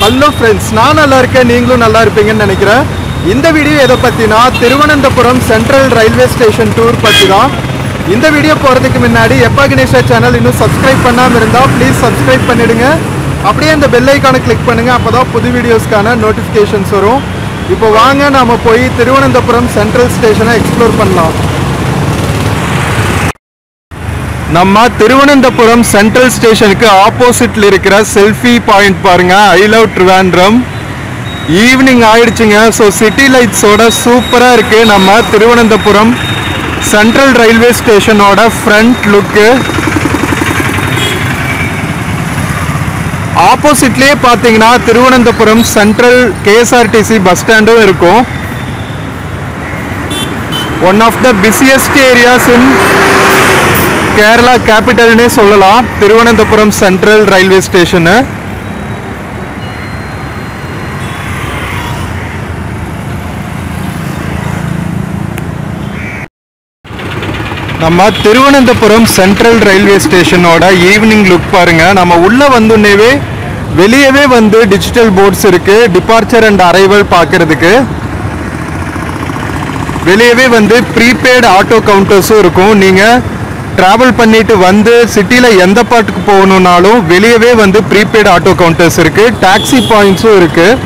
hello friends நான் நல்லா இருக்கேன் நீங்களும் நல்லா இருப்பீங்கன்னு நினைக்கிறேன் இந்த வீடியோ எதை பற்றினா Thiruvananthapuram central railway station tour பற்றி தான் இந்த வீடியோ போகிறதுக்கு முன்னாடி எப்பா கணேஷா சேனல் இன்னும் சப்ஸ்கிரைப் பண்ணாமல் இருந்தால் ப்ளீஸ் சப்ஸ்கிரைப் பண்ணிடுங்க அப்படியே அந்த பெல் ஐக்கானை கிளிக் பண்ணுங்கள் அப்போ தான் புது வீடியோஸ்க்கான நோட்டிஃபிகேஷன்ஸ் வரும் இப்போ வாங்க நாம போய் திருவனந்தபுரம் சென்ட்ரல் ஸ்டேஷனை எக்ஸ்ப்ளோர் பண்ணலாம் நம்ம திருவனந்தபுரம் சென்ட்ரல் ஸ்டேஷனுக்கு ஆப்போசிட்ல இருக்கிற செல்ஃபி பாயிண்ட் பாருங்க ஐ லவ் ட்ரிவாண்ட்ரம் ஈவினிங் ஆயிடுச்சுங்க ஸோ சிட்டி லைட்ஸோட சூப்பராக இருக்கு நம்ம திருவனந்தபுரம் சென்ட்ரல் ரயில்வே ஸ்டேஷனோட ஃப்ரண்ட் லுக்கு ஆப்போசிட்லேயே பார்த்தீங்கன்னா திருவனந்தபுரம் சென்ட்ரல் கேஎஸ்ஆர்டிசி பஸ் ஸ்டாண்டும் இருக்கும் one of the busiest areas in Kerala கேபிட்டல்னே சொல்லலாம் திருவனந்தபுரம் சென்ட்ரல் ரயில்வே ஸ்டேஷனு நம்ம திருவனந்தபுரம் சென்ட்ரல் ரயில்வே ஸ்டேஷனோட ஈவினிங் லுக் பாருங்க நம்ம உள்ள வந்தோடனேவே வெளியவே வந்து டிஜிட்டல் போர்ட்ஸ் இருக்கு டிபார்ச்சர் அண்ட் அரைவல் பார்க்கறதுக்கு வெளியவே வந்து ப்ரீபெய்டு ஆட்டோ கவுண்டர்ஸும் இருக்கும் நீங்கள் ட்ராவல் பண்ணிட்டு வந்து சிட்டியில் எந்த பாட்டுக்கு போகணுன்னாலும் வெளியவே வந்து ப்ரீபெய்டு ஆட்டோ கவுண்டர்ஸ் இருக்குது டாக்ஸி பாயிண்ட்ஸும் இருக்குது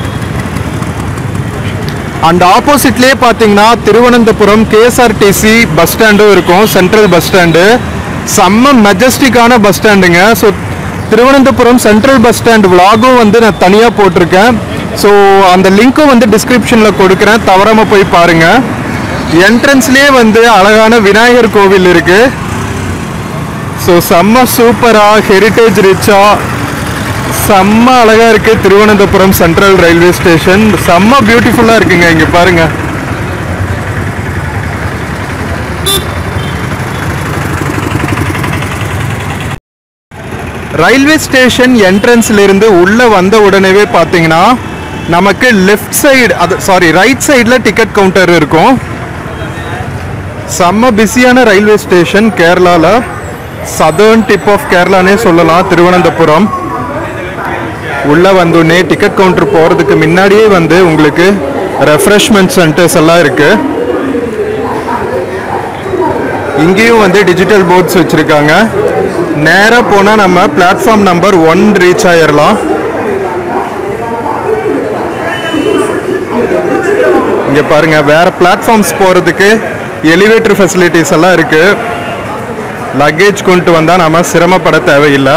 அண்ட் ஆப்போசிட்லேயே பார்த்தீங்கன்னா திருவனந்தபுரம் கேஎஸ்ஆர்டிசி பஸ் ஸ்டாண்டும் இருக்கும் சென்ட்ரல் பஸ் ஸ்டாண்டு செம்ம மெஜஸ்டிக்கான பஸ் ஸ்டாண்டுங்க so Thiruvananthapuram central bus stand விலாகும் வந்து நான் தனியாக போட்டிருக்கேன் ஸோ அந்த லிங்க்கும் வந்து டிஸ்கிரிப்ஷனில் கொடுக்குறேன் தவறாமல் போய் பாருங்கள் என்ட்ரன்ஸ்லேயே வந்து அழகான விநாயகர் கோவில் இருக்குது ஸோ செம்ம சூப்பராக ஹெரிட்டேஜ் ரிச்சாக செம்ம அழகா இருக்கு திருவனந்தபுரம் சென்ட்ரல் ரயில்வே ஸ்டேஷன் செம்ம பியூட்டிஃபுல்லா இருக்குங்க இங்க பாருங்க ரயில்வே ஸ்டேஷன் என்ட்ரன்ஸ்ல இருந்து உள்ள வந்த உடனேவே பாத்தீங்கன்னா நமக்கு லெஃப்ட் சைடு அது சாரி ரைட் சைடில் டிக்கெட் கவுண்டர் இருக்கும் செம்ம பிஸியான ரயில்வே ஸ்டேஷன் கேரளால சதர்ன் டிப் ஆஃப் கேரளானே சொல்லலாம் திருவனந்தபுரம் உள்ளே வந்தோடனே டிக்கெட் கவுண்டர் போகிறதுக்கு முன்னாடியே வந்து உங்களுக்கு ரெஃப்ரெஷ்மெண்ட் சென்டர்ஸ் எல்லாம் இருக்கு இங்கேயும் வந்து டிஜிட்டல் போர்ட்ஸ் வச்சுருக்காங்க நேராக போனால் நம்ம பிளாட்ஃபார்ம் நம்பர் ஒன் ரீச் ஆயிடலாம் இங்கே பாருங்க வேற பிளாட்ஃபார்ம்ஸ் போகிறதுக்கு எலிவேட்டர் ஃபெசிலிட்டிஸ் எல்லாம் இருக்கு லக்கேஜ் கொண்டு வந்தால் நம்ம சிரமப்பட தேவையில்லை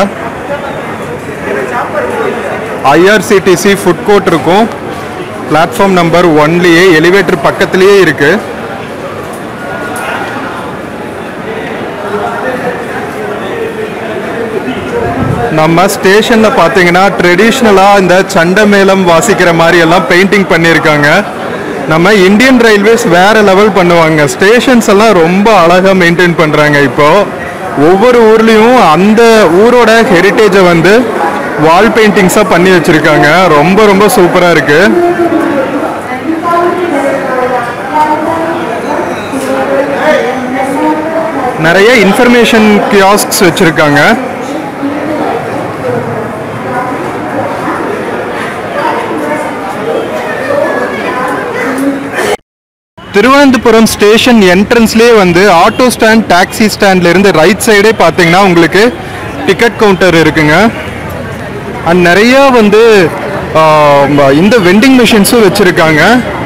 ஐஆர்சிடிசி ஃபுட் கோர்ட் இருக்கும் பிளாட்ஃபார்ம் நம்பர் ஒன்லேயே எலிவேட்டர் பக்கத்துலேயே இருக்கு நம்ம ஸ்டேஷனில் பார்த்தீங்கன்னா ட்ரெடிஷ்னலாக இந்த சண்டை மேளம் வாசிக்கிற மாதிரி எல்லாம் பெயிண்டிங் பண்ணியிருக்காங்க நம்ம இந்தியன் ரயில்வேஸ் வேற லெவல் பண்ணுவாங்க ஸ்டேஷன்ஸ் எல்லாம் ரொம்ப அழகாக மெயின்டைன் பண்ணுறாங்க இப்போ ஒவ்வொரு ஊர்லேயும் அந்த ஊரோட ஹெரிட்டேஜை வந்து வால் பெயிண்டிங்ஸாக பண்ணி வச்சுருக்காங்க ரொம்ப ரொம்ப சூப்பராக இருக்கு நிறைய இன்ஃபர்மேஷன் கியாஸ்க்ஸ் வச்சுருக்காங்க திருவனந்தபுரம் ஸ்டேஷன் என்ட்ரன்ஸ்லேயே வந்து ஆட்டோ ஸ்டாண்ட் டாக்ஸி ஸ்டாண்ட்ல இருந்து ரைட் சைடே பார்த்தீங்கன்னா உங்களுக்கு டிக்கெட் கவுண்டர் இருக்குங்க அண்ட் நிறைய வந்து ஆஹ், இந்த வெண்டிங் மிஷின்ஸும் வச்சுருக்காங்க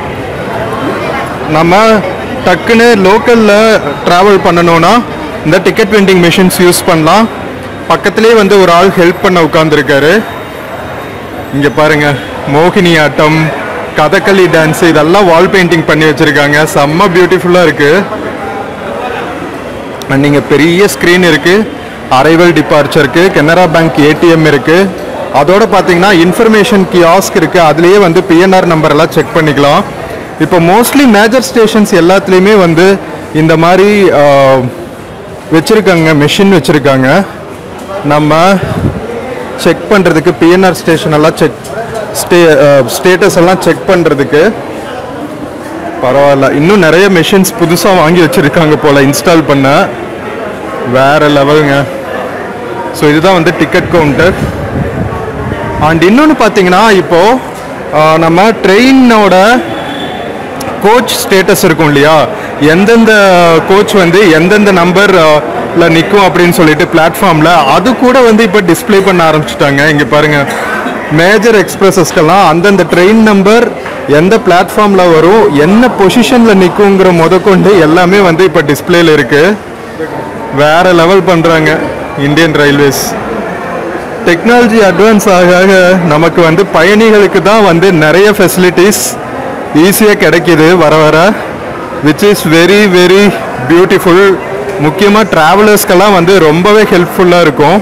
நம்ம டக்குன்னு லோக்கலில் ட்ராவல் பண்ணணும்னா இந்த டிக்கெட் வெண்டிங் மிஷின்ஸ் யூஸ் பண்ணலாம் பக்கத்துலேயே வந்து ஒரு ஆள் ஹெல்ப் பண்ண உட்காந்துருக்காரு இங்கே பாருங்க மோகினி ஆட்டம் கதகளி டான்ஸ் இதெல்லாம் வால் பெயிண்டிங் பண்ணி வச்சுருக்காங்க செம்ம பியூட்டிஃபுல்லாக இருக்குது அண்ட் இங்கே பெரிய ஸ்க்ரீன் இருக்குது அரைவல் டிபார்ச்சருக்கு கனரா பேங்க் ஏடிஎம் இருக்குது அதோட பார்த்தீங்கன்னா இன்ஃபர்மேஷன் கியாஸ்க் இருக்குது அதுலேயே வந்து பிஎன்ஆர் நம்பர் எல்லாம் செக் பண்ணிக்கலாம் இப்போ மோஸ்ட்லி மேஜர் ஸ்டேஷன்ஸ் எல்லாத்துலேயுமே வந்து இந்த மாதிரி வச்சுருக்காங்க மெஷின் வச்சுருக்காங்க நம்ம செக் பண்ணுறதுக்கு பிஎன்ஆர் ஸ்டேஷன் எல்லாம் செக் ஸ்டே ஸ்டேட்டஸ் எல்லாம் செக் பண்ணுறதுக்கு பரவாயில்ல இன்னும் நிறைய மெஷின்ஸ் புதுசாக வாங்கி வச்சுருக்காங்க போல் இன்ஸ்டால் பண்ண வேற லெவலுங்க ஸோ இதுதான் வந்து டிக்கெட் கவுண்டர் அண்ட் இன்னொன்று பார்த்தீங்கன்னா இப்போ ஆஹ், நம்ம ட்ரெயினோட கோச் ஸ்டேட்டஸ் இருக்கும் இல்லையா எந்தெந்த கோச் வந்து எந்தெந்த நம்பர்ல நிற்கும் அப்படின்னு சொல்லிட்டு பிளாட்ஃபார்மில் அது கூட வந்து இப்போ டிஸ்ப்ளே பண்ண ஆரம்பிச்சிட்டாங்க இங்கே பாருங்க மேஜர் எக்ஸ்பிரஸஸ்க்கெல்லாம் அந்தந்த ட்ரெயின் நம்பர் எந்த பிளாட்ஃபார்மில் வரும் என்ன பொசிஷனில் நிற்குங்கிற முதற்கொண்டு எல்லாமே வந்து இப்போ டிஸ்பிளேல இருக்கு வேற லெவல் பண்ணுறாங்க இந்தியன் ரயில்வேஸ் டெக்னாலஜி அட்வான்ஸ் ஆக ஆக நமக்கு வந்து பயணிகளுக்கு தான் வந்து நிறைய ஃபெசிலிட்டிஸ் ஈஸியாக கிடைக்கிது வர வர which is very very beautiful முக்கியமாக ட்ராவலர்ஸ்க்கெல்லாம் வந்து ரொம்பவே ஹெல்ப்ஃபுல்லாக இருக்கும்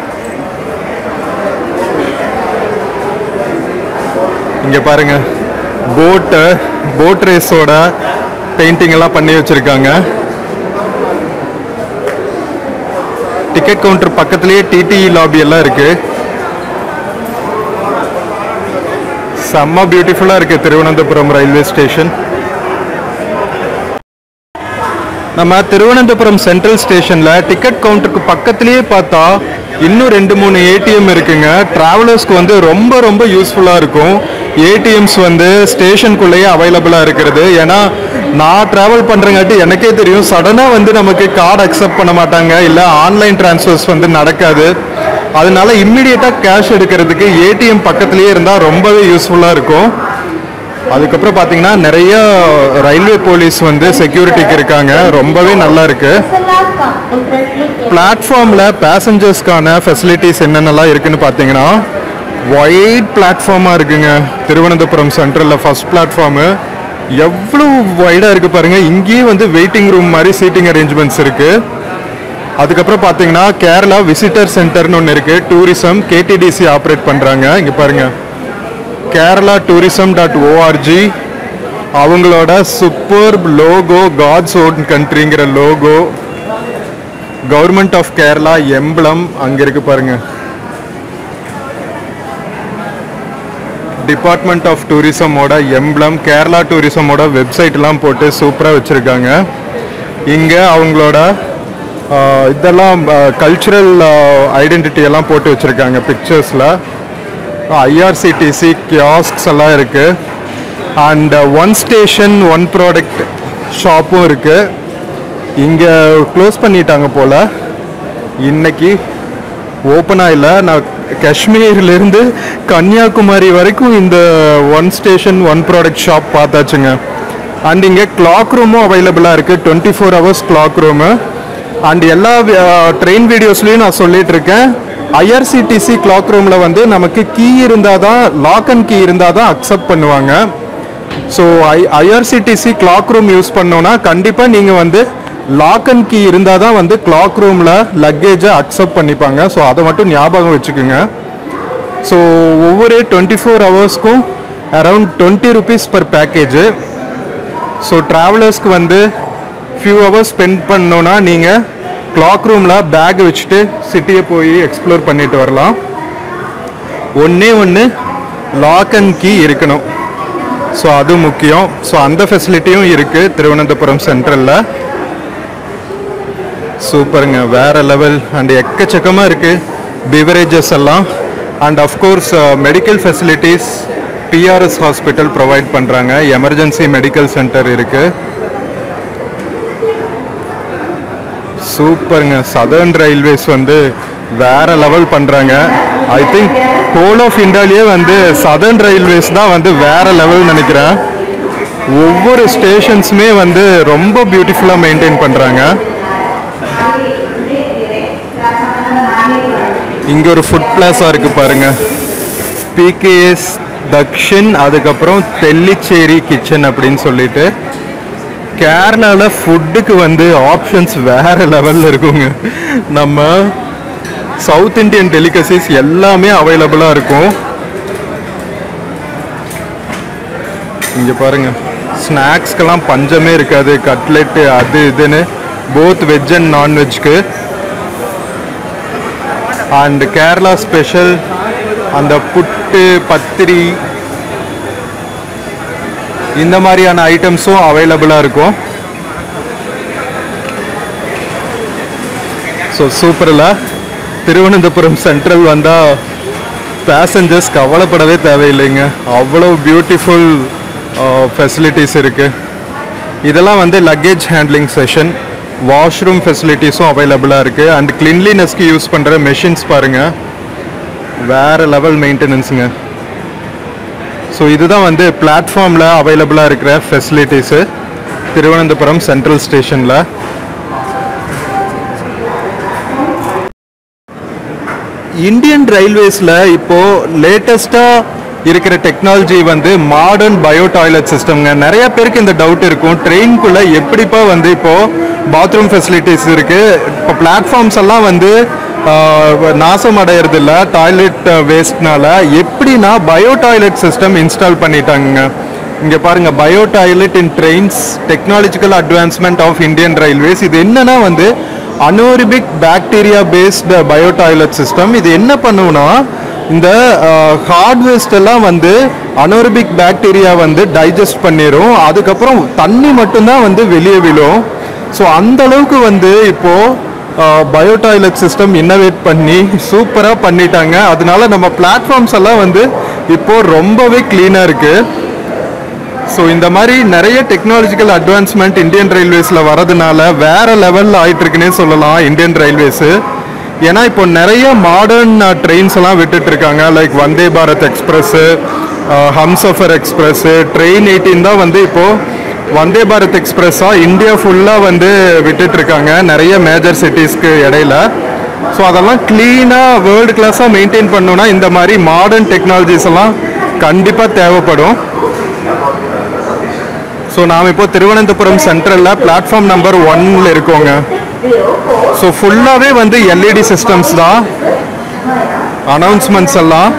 இங்கே பாருங்க போட்டு போட் ரேஸோட பெயிண்டிங் எல்லாம் பண்ணி வச்சுருக்காங்க டிக்கெட் கவுண்டர் பக்கத்துலேயே டிடிஇ லாபி எல்லாம் இருக்கு செம்ம பியூட்டிஃபுல்லாக இருக்கு திருவனந்தபுரம் ரயில்வே ஸ்டேஷன் நம்ம திருவனந்தபுரம் சென்ட்ரல் ஸ்டேஷனில் டிக்கெட் கவுண்டருக்கு பக்கத்துலேயே பார்த்தா இன்னும் ரெண்டு மூணு ஏடிஎம் இருக்குங்க டிராவலர்ஸ்க்கு வந்து ரொம்ப ரொம்ப யூஸ்ஃபுல்லாக இருக்கும் ஏடிஎம்ஸ் வந்து ஸ்டேஷனுக்குள்ளேயே அவைலபிளாக இருக்கிறது ஏன்னா நான் ட்ராவல் பண்ணுறங்காட்டி எனக்கே தெரியும் சடனாக வந்து நமக்கு கார்டு அக்செப்ட் பண்ண மாட்டாங்க இல்லை ஆன்லைன் ட்ரான்ஸ்ஃபர்ஸ் வந்து நடக்காது அதனால இம்மிடியட்டாக கேஷ் எடுக்கிறதுக்கு ஏடிஎம் பக்கத்துலேயே இருந்தால் ரொம்பவே யூஸ்ஃபுல்லாக இருக்கும் அதுக்கப்புறம் பார்த்தீங்கன்னா நிறைய ரயில்வே போலீஸ் வந்து செக்யூரிட்டிக்கு இருக்காங்க ரொம்பவே நல்லா இருக்கு பிளாட்ஃபார்மில் பேசஞ்சர்ஸ்க்கான ஃபெசிலிட்டிஸ் என்னென்னலாம் இருக்குன்னு பார்த்தீங்கன்னா ஒயிட் பிளாட்ஃபார்மாக இருக்குங்க திருவனந்தபுரம் சென்ட்ரலில் ஃபர்ஸ்ட் பிளாட்ஃபார்மு எவ்வளோ வைடாக இருக்குது பாருங்கள் இங்கேயே வந்து வெயிட்டிங் ரூம் மாதிரி சீட்டிங் அரேஞ்ச்மெண்ட்ஸ் இருக்குது அதுக்கப்புறம் பார்த்தீங்கன்னா கேரளா விசிட்டர் சென்டர்னு ஒன்று இருக்குது டூரிசம் கேடிடிசி ஆப்ரேட் பண்ணுறாங்க இங்கே பாருங்கள் கேரளா டூரிசம் டாட் ஓஆர்ஜி அவங்களோட சூப்பர் லோகோ காட்ஸ் ஓன் கண்ட்ரிங்கிற logo government of Kerala emblem அங்கே இருக்கு பாருங்க டிபார்ட்மெண்ட் ஆஃப் டூரிசமோட எம்பளம் கேரளா டூரிசமோட வெப்சைட்லாம் போட்டு சூப்பராக வச்சுருக்காங்க இங்கே அவங்களோட ஆஹ், இதெல்லாம் கல்ச்சுரல் ஐடென்டிட்டி எல்லாம் போட்டு வச்சுருக்காங்க பிக்சர்ஸில் ஐஆர்சிடிசி கியாஸ்க்ஸ் எல்லாம் இருக்கு and one station one product ஷாப்பும் இருக்கு இங்கே க்ளோஸ் பண்ணிட்டாங்க போல இன்னைக்கு ஓப்பனாக இல்லை நான் காஷ்மீர்லேருந்து கன்னியாகுமரி வரைக்கும் இந்த one station one product shop பார்த்தாச்சுங்க அண்ட் இங்கே கிளாக் ரூமும் அவைலபிளாக இருக்குது twenty four hours cloak room and எல்லா ட்ரெயின் வீடியோஸ்லையும் நான் சொல்லிட்டு இருக்கேன் ஐஆர்சிடிசி கிளாக் ரூமில் வந்து நமக்கு கீ இருந்தால் தான் லாக் அண்ட் கீ இருந்தால் தான் அக்செப்ட் பண்ணுவாங்க so I IRCTC cloak room use பண்ணோன்னா கண்டிப்பாக நீங்கள் வந்து லாக் அண்ட் கீ இருந்தால் தான் வந்து கிளாக் ரூமில் லக்கேஜை அக்செப்ட் பண்ணிப்பாங்க ஸோ அதை மட்டும் ஞாபகம் வச்சுக்கோங்க ஸோ ஒவ்வொரு டுவெண்ட்டி ஃபோர் ஹவர்ஸ்க்கும் around twenty rupees per package so ட்ராவலர்ஸ்க்கு வந்து ஃபியூ ஹவர்ஸ் ஸ்பெண்ட் பண்ணோன்னா நீங்கள் கிளாக் ரூமில் பேக் வச்சுட்டு சிட்டியை போய் எக்ஸ்ப்ளோர் பண்ணிட்டு வரலாம் ஒன்றே ஒன்று லாக் அண்ட் கீ இருக்கணும் ஸோ அது முக்கியம் ஸோ அந்த ஃபெசிலிட்டியும் இருக்குது திருவனந்தபுரம் சென்ட்ரலில் சூப்பருங்க வேற லெவல் அண்ட் எக்கச்சக்கமாக இருக்குது பிவரேஜஸ் எல்லாம் and of course medical facilities PRS hospital provide பண்ணுறாங்க எமர்ஜென்சி மெடிக்கல் சென்டர் இருக்குது சூப்பருங்க சதர்ன் ரயில்வேஸ் வந்து வேற லெவல் பண்ணுறாங்க ஐ திங்க் ஹோல் ஆஃப் இந்தியாலேயே வந்து சதர்ன் ரயில்வேஸ் தான் வந்து வேற லெவல் நினைக்கிறேன் ஒவ்வொரு ஸ்டேஷன்ஸுமே வந்து ரொம்ப பியூட்டிஃபுல்லாக மெயின்டைன் பண்ணுறாங்க இங்கே ஒரு ஃபுட் பிளாஸா இருக்கு பாருங்க பிகேஎஸ் தக்ஷின் அதுக்கப்புறம் தெல்லிச்சேரி கிச்சன் அப்படின்னு சொல்லிட்டு கேரளாவில் ஃபுட்டுக்கு வந்து ஆப்ஷன்ஸ் வேற லெவலில் இருக்குங்க நம்ம சவுத் இந்தியன் டெலிகசிஸ் எல்லாமே அவைலபிளாக இருக்கும் இங்கே பாருங்க ஸ்நாக்ஸ்க்கெல்லாம் பஞ்சமே இருக்காது கட்லெட்டு அது இதுன்னு போத் வெஜ் அண்ட் நான்வெஜ்க்கு அண்ட் கேரளா ஸ்பெஷல் அந்த புட்டு பத்திரி இந்த மாதிரியான ஐட்டம்ஸும் அவைலபிளாக இருக்கும் ஸோ சூப்பரில் திருவனந்தபுரம் சென்ட்ரல் வந்தால் பேசஞ்சர்ஸ் கவலைப்படவே தேவையில்லைங்க அவ்வளோ பியூட்டிஃபுல் ஃபெசிலிட்டிஸ் இருக்குது இதெல்லாம் வந்து லக்கேஜ் ஹேண்ட்லிங் செஷன் வாஷ்ரூம் ஃபெசிலிட்டிஸும் அவைலபிளாக இருக்குது அண்ட் கிளீன்லினஸ்க்கு யூஸ் பண்ணுற மெஷின்ஸ் பாருங்கள் வேறு லெவல் மெயின்டெனன்ஸுங்க ஸோ இதுதான் வந்து பிளாட்ஃபார்மில் அவைலபிளாக இருக்கிற ஃபெசிலிட்டிஸு திருவனந்தபுரம் சென்ட்ரல் ஸ்டேஷனில் இந்தியன் ரயில்வேஸில் இப்போது லேட்டஸ்ட்டாக இருக்கிற டெக்னாலஜி வந்து மாடர்ன் பயோ டாய்லெட் சிஸ்டம்ங்க நிறைய பேருக்கு இந்த டவுட் இருக்கும் ட்ரெயின்குள்ளே எப்படிப்பா வந்து இப்போது பாத்ரூம் ஃபெசிலிட்டிஸ் இருக்குது இப்போ பிளாட்ஃபார்ம்ஸ் எல்லாம் வந்து ஆஹ், நாசம் அடையிறது இல்லை டாய்லெட் வேஸ்ட்னால எப்படின்னா பயோ டாய்லெட் சிஸ்டம் இன்ஸ்டால் பண்ணிட்டாங்க இங்கே பாருங்க bio toilet in trains technological advancement of Indian railways இது என்னன்னா வந்து anaerobic bacteria based bio toilet system இது என்ன பண்ணுவோம்னா இந்த ஹார்ட் வேஸ்ட் எல்லாம் வந்து அனோரிபிக் பாக்டீரியா வந்து டைஜஸ்ட் பண்ணிடும் அதுக்கப்புறம் தண்ணி மட்டும்தான் வந்து வெளியே விழும் ஸோ அந்த அளவுக்கு வந்து இப்போ பயோ டாய்லெட் சிஸ்டம் இன்னோவேட் பண்ணி சூப்பராக பண்ணிட்டாங்க அதனால நம்ம பிளாட்ஃபார்ம்ஸ் எல்லாம் வந்து இப்போ ரொம்பவே க்ளீனாக இருக்குது ஸோ இந்த மாதிரி நிறைய டெக்னாலஜிக்கல் அட்வான்ஸ்மெண்ட் இந்தியன் ரயில்வேஸில் வரதுனால வேற லெவலில் ஆயிட்டு இருக்குன்னே சொல்லலாம் இந்தியன் ரயில்வேஸு ஏன்னா இப்போ நிறைய மாடர்ன் ட்ரெயின்ஸ் எல்லாம் விட்டுட்டு இருக்காங்க like Vande Bharat express Humsafar express train eighteen தான் வந்து இப்போது வந்தே பாரத் எக்ஸ்பிரஸ்ஸாக இந்தியா ஃபுல்லாக வந்து விட்டுட்டு இருக்காங்க நிறைய மேஜர் சிட்டிஸ்க்கு இடையில ஸோ அதெல்லாம் க்ளீனாக வேர்ல்டு கிளாஸாக மெயின்டைன் பண்ணணும்னா இந்த மாதிரி மாடர்ன் டெக்னாலஜிஸ் எல்லாம் கண்டிப்பாக தேவைப்படும் ஸோ நாம் இப்போ திருவனந்தபுரம் சென்ட்ரலில் பிளாட்ஃபார்ம் நம்பர் ஒன்ல இருக்கோங்க ஸோ ஃபுல்லாகவே வந்து எல்இடி சிஸ்டம்ஸ் தான் அனௌன்ஸ்மெண்ட்ஸ் எல்லாம்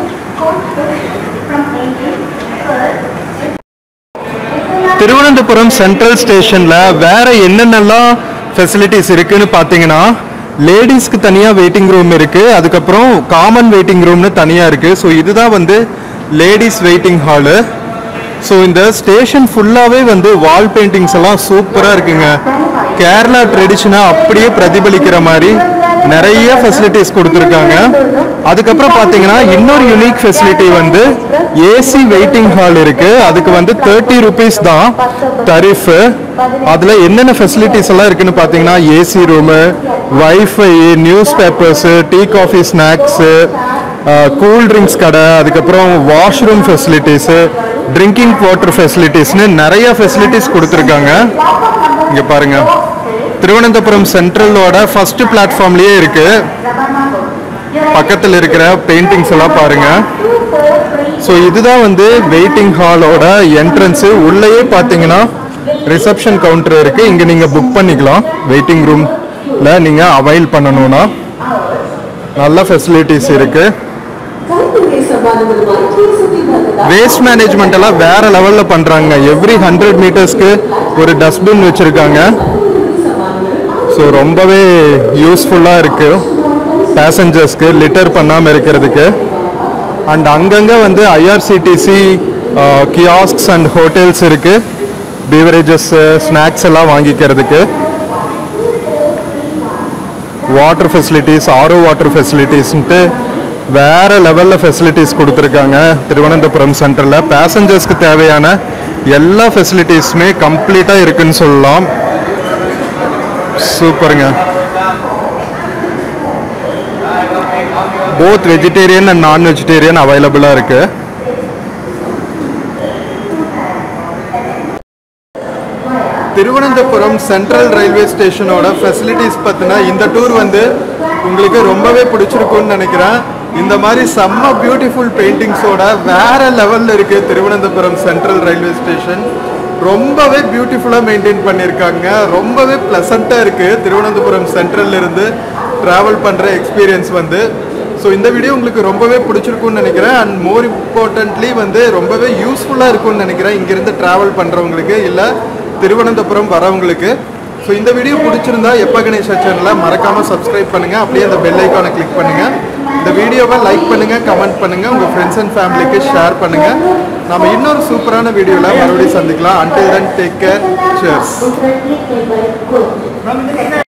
திருவனந்தபுரம் சென்ட்ரல் ஸ்டேஷனில் வேற என்னென்னலாம் ஃபெசிலிட்டிஸ் இருக்குன்னு பார்த்தீங்கன்னா லேடிஸ்க்கு தனியாக வெயிட்டிங் ரூம் இருக்குது அதுக்கப்புறம் காமன் வெயிட்டிங் ரூம்னு தனியாக இருக்குது ஸோ இதுதான் வந்து லேடிஸ் வெயிட்டிங் ஹாலு ஸோ இந்த ஸ்டேஷன் ஃபுல்லாகவே வந்து வால் பெயிண்டிங்ஸ் எல்லாம் சூப்பராக இருக்குங்க கேரளா ட்ரெடிஷனை அப்படியே பிரதிபலிக்கிற மாதிரி நிறைய ஃபெசிலிட்டிஸ் கொடுத்துருக்காங்க அதுக்கப்புறம் பார்த்தீங்கன்னா இன்னொரு யூனிக் ஃபெசிலிட்டி வந்து ஏசி வெயிட்டிங் ஹால் இருக்கு அதுக்கு வந்து தேர்ட்டி ருபீஸ் தான் தரிஃப் அதில் என்னென்ன ஃபெசிலிட்டிஸ் எல்லாம் இருக்குன்னு பார்த்தீங்கன்னா AC room wifi newspapers tea coffee snacks cool drinks கடை அதுக்கப்புறம் வாஷ்ரூம் ஃபெசிலிட்டிஸு ட்ரிங்கிங் வாட்டர் ஃபெசிலிட்டிஸ்னு நிறைய ஃபெசிலிட்டிஸ் கொடுத்துருக்காங்க இங்கே பாருங்க திருவனந்தபுரம் சென்ட்ரலோட ஃபர்ஸ்ட் பிளாட்ஃபார்ம்லயே இருக்கு பக்கத்தில் இருக்கிற பெயிண்டிங்ஸ் எல்லாம் பாருங்க ஸோ இதுதான் வந்து வெயிட்டிங் ஹாலோட என்ட்ரன்ஸு உள்ளேயே பார்த்தீங்கன்னா ரிசப்ஷன் கவுண்டர் இருக்கு இங்கே நீங்கள் புக் பண்ணிக்கலாம் வெயிட்டிங் ரூம்ல நீங்கள் அவைல் பண்ணணும்னா நல்ல ஃபெசிலிட்டிஸ் இருக்கு வேஸ்ட் மேனேஜ்மெண்ட் எல்லாம் வேற லெவல்ல பண்றாங்க எவ்ரி ஹண்ட்ரட் மீட்டர்ஸ்க்கு ஒரு டஸ்ட்பின் வச்சிருக்காங்க ஸோ ரொம்பவே யூஸ்ஃபுல்லாக இருக்கு பேசஞ்சர்ஸ்க்கு லிட்டர் பண்ணாமல் இருக்கிறதுக்கு அண்ட் அங்கங்கே வந்து ஐஆர்சிடிசி கியாஸ்க்ஸ் அண்ட் ஹோட்டல்ஸ் இருக்கு பீவரேஜஸ் ஸ்நாக்ஸ் எல்லாம் வாங்கிக்கிறதுக்கு வாட்டர் ஃபெசிலிட்டிஸ் ஆரோ வாட்டர் ஃபெசிலிட்டிஸ்ன்ட்டு வேற லெவலில் ஃபெசிலிட்டிஸ் கொடுத்துருக்காங்க திருவனந்தபுரம் சென்டரில் பேசஞ்சர்ஸ்க்கு தேவையான எல்லா ஃபெசிலிட்டிஸுமே கம்ப்ளீட்டாக இருக்குன்னு சொல்லலாம் சூப்பருங்க both vegetarian and non vegetarian அவைலபிளாக இருக்குது திருவனந்தபுரம் சென்ட்ரல் ரயில்வே ஸ்டேஷனோட ஃபெசிலிட்டிஸ் பற்றின இந்த டூர் வந்து உங்களுக்கு ரொம்பவே பிடிச்சிருக்கும்னு நினைக்கிறேன் இந்த மாதிரி செம்ம பியூட்டிஃபுல் பெயிண்டிங்ஸோட வேற லெவலில் இருக்கு திருவனந்தபுரம் சென்ட்ரல் ரயில்வே ஸ்டேஷன் ரொம்பவே பியூட்டிஃபுல்லாக மெயின்டைன் பண்ணியிருக்காங்க ரொம்பவே ப்ளசண்ட்டாக இருக்குது திருவனந்தபுரம் சென்ட்ரல்ல இருந்து ட்ராவல் பண்ணுற எக்ஸ்பீரியன்ஸ் வந்து ஸோ இந்த வீடியோ உங்களுக்கு ரொம்பவே பிடிச்சிருக்கும்னு நினைக்கிறேன் அண்ட் மோர் இம்பார்ட்டன்ட்லி வந்து ரொம்பவே யூஸ்ஃபுல்லாக இருக்கும்னு நினைக்கிறேன் இங்கேருந்து ட்ராவல் பண்ணுறவங்களுக்கு இல்லை திருவனந்தபுரம் வரவங்களுக்கு ஸோ இந்த வீடியோ பிடிச்சிருந்தா எப்ப கணேஷா சேனலை மறக்காம சப்ஸ்கிரைப் பண்ணுங்க அப்படியே அந்த பெல் ஐக்கானை கிளிக் பண்ணுங்க இந்த வீடியோவை லைக் பண்ணுங்க கமெண்ட் பண்ணுங்க உங்க ஃப்ரெண்ட்ஸ் அண்ட் ஃபேமிலிக்கு ஷேர் பண்ணுங்க நாம இன்னொரு சூப்பரான வீடியோவில் மறுபடியும் சந்திக்கலாம் until then take care chairs